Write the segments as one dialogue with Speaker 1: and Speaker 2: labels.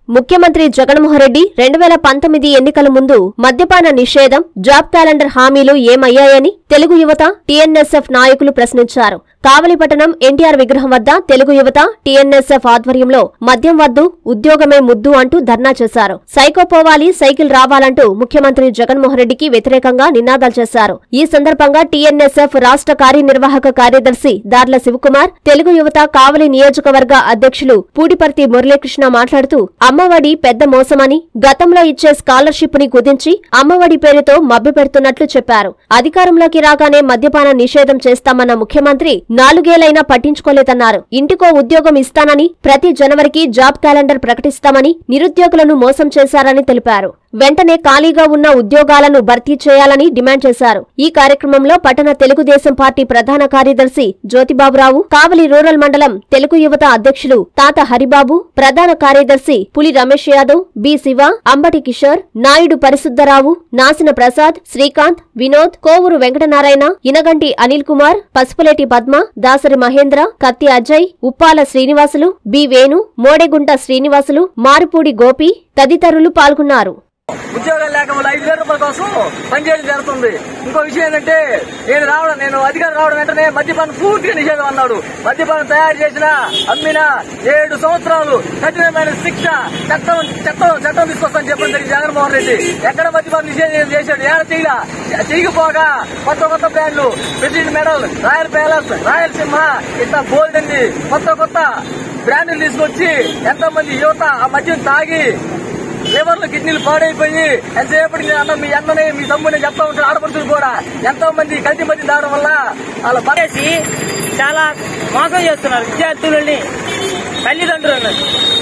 Speaker 1: ముఖ్యమంత్రి జగన్మోహన్ రెడ్డి రెండు వేల పంతొమ్మిది ఎన్నికల ముందు మద్యపాన నిషేధం జాబ్ క్యాలెండర్ హామీలు ఏమయ్యాయని తెలుగు యువత టీఎన్ఎస్ఎఫ్ నాయకులు ప్రశ్నించారు కావలిపట్టణం ఎన్టీఆర్ విగ్రహం వద్ద తెలుగు యువత టీఎన్ఎస్ఎఫ్ ఆధ్వర్యంలో మద్యం వద్దు ఉద్యోగమే ముద్దు అంటూ ధర్నా చేశారు సైకో పోవాలి సైకిల్ రావాలంటూ ముఖ్యమంత్రి జగన్మోహన్ రెడ్డికి వ్యతిరేకంగా నినాదాలు చేశారు ఈ సందర్భంగా టీఎన్ఎస్ఎఫ్ రాష్ట్ర కార్యనిర్వాహక కార్యదర్శి దార్ల శివకుమార్ తెలుగు యువత కావలి నియోజకవర్గ అధ్యక్షులు పూడిపర్తి మురళీకృష్ణ మాట్లాడుతూ అమ్మఒడి పెద్ద మోసమని గతంలో ఇచ్చే స్కాలర్షిప్ ని కుదించి అమ్మఒడి పేరుతో మభ్యపెడుతున్నట్లు చెప్పారు అధికారంలోకి రాగానే మద్యపాన నిషేధం చేస్తామన్న ముఖ్యమంత్రి నాలుగేళ్లైనా పట్టించుకోలేదన్నారు ఇంటికో ఉద్యోగం ఇస్తానని ప్రతి జనవరికి జాబ్ క్యాలెండర్ ప్రకటిస్తామని నిరుద్యోగులను మోసం చేశారని తెలిపారు వెంటనే ఖాళీగా ఉన్న ఉద్యోగాలను భర్తీ చేయాలని డిమాండ్ చేశారు ఈ కార్యక్రమంలో పట్టణ తెలుగుదేశం పార్టీ ప్రధాన కార్యదర్శి జ్యోతిబాబురావు కావలి రూరల్ మండలం తెలుగు యువత అధ్యక్షులు తాత హరిబాబు ప్రధాన కార్యదర్శి పులి రమేష్ యాదవ్ బి శివ అంబటి కిషోర్ నాయుడు పరిశుద్ధరావు నాసిన ప్రసాద్ శ్రీకాంత్ వినోద్ కోవూరు వెంకటనారాయణ ఇనగంటి అనిల్ కుమార్ పసుపులేటి పద్మ దాసరి మహేంద్ర కత్తి అజయ్ ఉప్పాల శ్రీనివాసులు బి వేణు మోడెగుంట శ్రీనివాసులు మారుపూడి గోపి తదితరులు పాల్గొన్నారు
Speaker 2: ఉద్యోగాలు లేక వాళ్ళు ఐదు వేల రూపాయల కోసం పనిచేయడం జరుగుతుంది ఇంకో విషయం ఏంటంటే నేను రావడం నేను అధికారం రావడం వెంటనే మద్యపానం పూర్తిగా నిషేధం అన్నాడు మద్యపానం తయారు చేసిన అమ్మిన ఏడు సంవత్సరాలు కఠినమైన శిక్ష చట్టం చట్టం చట్టం తీసుకొస్తాను చెప్పడం జరిగింది జగన్మోహన్ రెడ్డి ఎక్కడ మద్యపానం నిషేధం చేశాడు ఏడ చేయలా చేయకపోగా కొత్త కొత్త బ్రాండ్లు President medal Royal Palace Rayalaseema ఇట్లా గోల్డ్ అండి కొత్త కొత్త బ్రాండ్లు తీసుకొచ్చి ఎంతో మంది యువత ఆ మద్యం తాగి లివర్లు కిడ్నీలు పాడైపోయి ఎంతసేపటి నేను అన్న మీ అన్ననే మీ తమ్ముని చెప్తా ఉంటారు ఆడపడుతులు కూడా ఎంతో మంది కల్తీ మంది తాగడం వల్ల వాళ్ళ పని
Speaker 3: చేసి చాలా మోసం చేస్తున్నారు విద్యార్థులని తల్లిదండ్రులను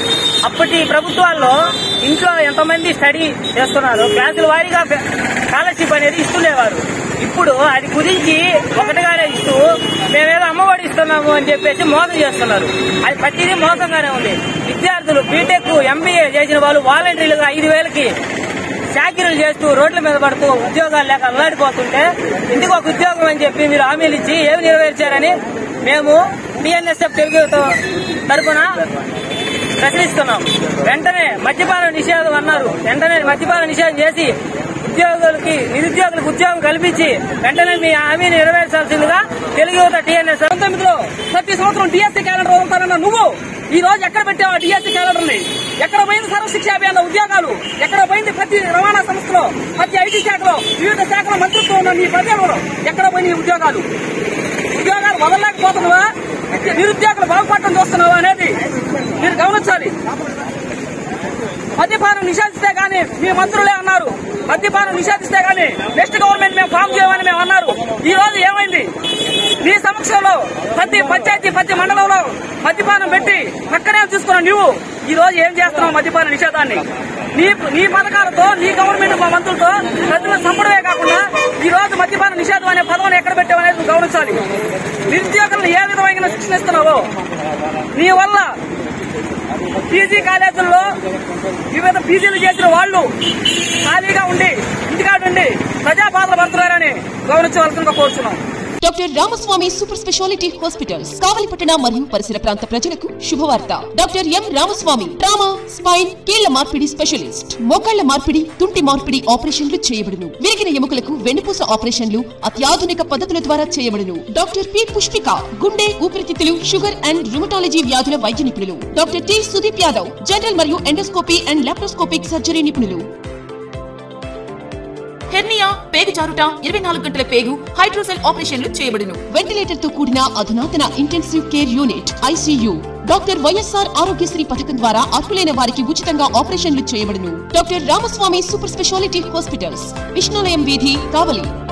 Speaker 3: అప్పటి ప్రభుత్వాల్లో ఇంట్లో ఎంతమంది స్టడీ చేస్తున్నారు క్లాసుల వారీగా స్కాలర్షిప్ అనేది ఇస్తుండేవారు ఇప్పుడు అది కుదించి ఒకటిగానే ఇస్తూ మేమేదో అమ్మఒడి ఇస్తున్నాము అని చెప్పేసి మోసం చేస్తున్నారు అది ప్రతిదీ మోసంగానే ఉంది విద్యార్థులు బీటెక్ ఎంబీఏ చేసిన వాళ్ళు వాలంటీర్లుగా ఐదు వేలకి చాకరీలు చేస్తూ రోడ్ల మీద పడుతూ ఉద్యోగాలు లేక అల్లాడిపోతుంటే ఇంటికి ఒక ఉద్యోగం అని చెప్పి మీరు హామీలు ఇచ్చి ఏమి నెరవేర్చారని మేము టీఎన్ఎస్ఎఫ్ తెలుగు తరఫున ప్రశ్నిస్తున్నాం వెంటనే మద్యపాన నిషేధం అన్నారు వెంటనే మద్యపాన నిషేధం చేసి ఉద్యోగులకి నిరుద్యోగులకు ఉద్యోగం కల్పించి వెంటనే మీ హామీని నెరవేర్చాల్సిందిగా తెలుగు యువత టీఎన్ఎస్
Speaker 4: పంతొమ్మిదిలో ప్రతి సంవత్సరం డిఎస్సీ క్యాలెండర్ వదులుతానన్న నువ్వు ఈ రోజు ఎక్కడ పెట్టావు ఆ డిఎస్సీ క్యాలెండర్ ని ఎక్కడ పోయింది సర్వశిక్ష అభియాన ఉద్యోగాలు ఎక్కడ పోయింది ప్రతి రవాణా సంస్థలో ప్రతి ఐటీ శాఖలో వివిధ శాఖల మంత్రిత్వం ఉన్న నీ పదేళ్ళు ఎక్కడ పోయినాయి ఈ ఉద్యోగాలు ఉద్యోగాలు వదలలేకపోతున్నావా నిరుద్యోగులు బాగుపడటం చూస్తున్నావా అనేది మీరు గమనించాలి మద్యపానం నిషేధిస్తే గానీ మీ మంత్రులే అన్నారు మద్యపానం నిషేధిస్తే గానీ నెక్స్ట్ గవర్నమెంట్ మేము ఫామ్ చేయమని మేము అన్నారు ఈ రోజు ఏమైంది నీ సమక్షంలో ప్రతి పంచాయతీ ప్రతి మండలంలో మద్యపానం పెట్టి పక్కనే చూసుకున్న నువ్వు ఈ రోజు ఏం చేస్తున్నావు మద్యపాన నిషేధాన్ని నీ నీ పథకాలతో నీ గవర్నమెంట్ మా మంత్రులతో ప్రజలను చంపడమే కాకుండా ఈ రోజు మద్యపాన నిషేధం అనే పదవిని ఎక్కడ పెట్టామనేది నువ్వు గమనించాలి నిరుద్యోగులను ఏ విధమైన శిక్షణ ఇస్తున్నావో నీ వల్ల పీజీ కాలేజీల్లో వివిధ పీజీలు చేసిన వాళ్ళు ఖాళీగా ఉండి ఇంటికాడ ఉండి ప్రజా బాధలు పడుతున్నారని గౌరవించవలసిందిగా కోరుతున్నాం
Speaker 5: doctor Ramaswamy super speciality hospitals కావలిపట్టణ మరియు పరిసర ప్రాంత ప్రజలకు శుభవార్త doctor M Ramaswamy trauma spine కీళ్ల మార్పిడి స్పెషలిస్ట్ మోకాళ్ల మార్పిడి తుంటి మార్పిడి ఆపరేషన్లు చేయబడును విరిగిన ఎముకలకు వెన్నుపూస ఆపరేషన్లు అత్యాధునిక పద్ధతుల ద్వారా చేయబడును డాక్టర్ పి పుష్పిక గుండె ఊపిరితిత్తులు షుగర్ అండ్ రుమటాలజీ వ్యాధుల వైద్య నిపుణులు doctor T Sudeep Yadav general మరియు ఎండోస్కోపీ అండ్ లాప్రోస్కోపిక్ సర్జరీ నిపుణులు హెర్నియా పేగు జారుట ఇరవై నాలుగు గంటల పేగు హైడ్రోసెల్ ఆపరేషన్లు చేయబడును వెంటిలేటర్ తో కూడిన అధునాతన intensive care unit ICU doctor YSR Aarogyasri పథకం ద్వారా అర్హులైన వారికి ఉచితంగా ఆపరేషన్లు చేయబడును doctor Ramaswamy super speciality hospitals Vishnulayam వీధి కావలి